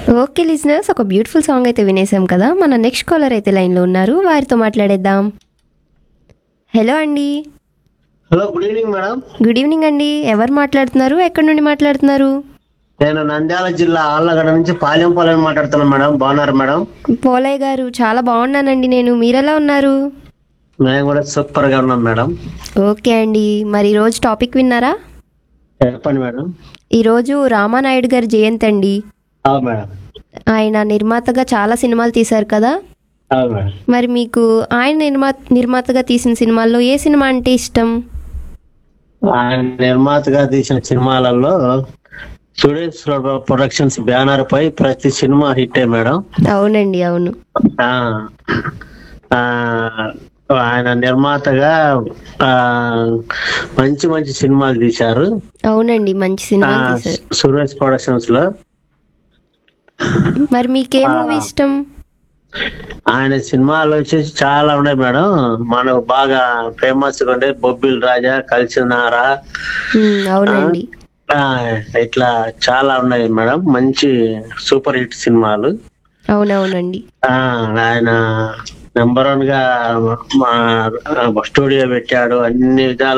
okay listeners ఒక beautiful song అయితే వినేసాం కదా మన నెక్స్ట్ కాలర్ అయితే లైన్లో ఉన్నారు వారితో మాట్లాడేద్దాం హలో అండి hello good evening madam good evening అండి ఎవరు మాట్లాడుతున్నారు ఎక్కడి నుండి మాట్లాడుతున్నారు నేను నంద్యాల జిల్లా ఆళ్ళగడ్డ నుంచి పాలెం పాలెం మాట్లాడుతున్నాను మేడం బాగున్నారు మేడం పోలయ్య గారు చాలా బాగున్నానండి నేను మీరెలా ఉన్నారు మేము కూడా సూపర్ గా ఉన్నాం మేడం ఓకే అండి మరి ఈరోజు టాపిక్ విన్నారా చెప్పండి మేడం ఈరోజు రామానాయుడు గారి జయంతి అండి అవును మేడం ఆయన నిర్మాతగా చాలా సినిమాలు తీశారు కదా అవును మేడం మరి మీకు ఆయన నిర్మా నిర్మాతగా తీసిన సినిమాల్లో ఏ సినిమా అంటే ఇష్టం ఆయన నిర్మాతగా తీసిన సినిమాలలో సురేష్ ప్రొడక్షన్స్ బ్యానర్ పై ప్రతి సినిమా హిట్టే మేడం అవునండి అవును ఆ, ఆ, ఆయన నిర్మాతగా ఆ, మంచి మంచి సినిమాలు తీశారు అవునండి మంచి ఆ, సినిమా తీశారు సురేష్ ప్రొడక్షన్స్ లో మరి మీకే మూవీ ఇష్టం ఆయన సినిమాలు వచ్చేసి చాలా ఉన్నాయి మేడం మనకు బాగా ఫేమస్ గా ఉండే బొబ్బిల్ రాజా కలిసినారా ఉమ్, అవునండి ఆ, ఇట్లా చాలా ఉన్నాయి మేడం మంచి సూపర్ హిట్ సినిమాలు అవునవునండి ఆ ఆయన నెంబర్ వన్ గా మా స్టూడియో పెట్టాడు అన్ని విధాలు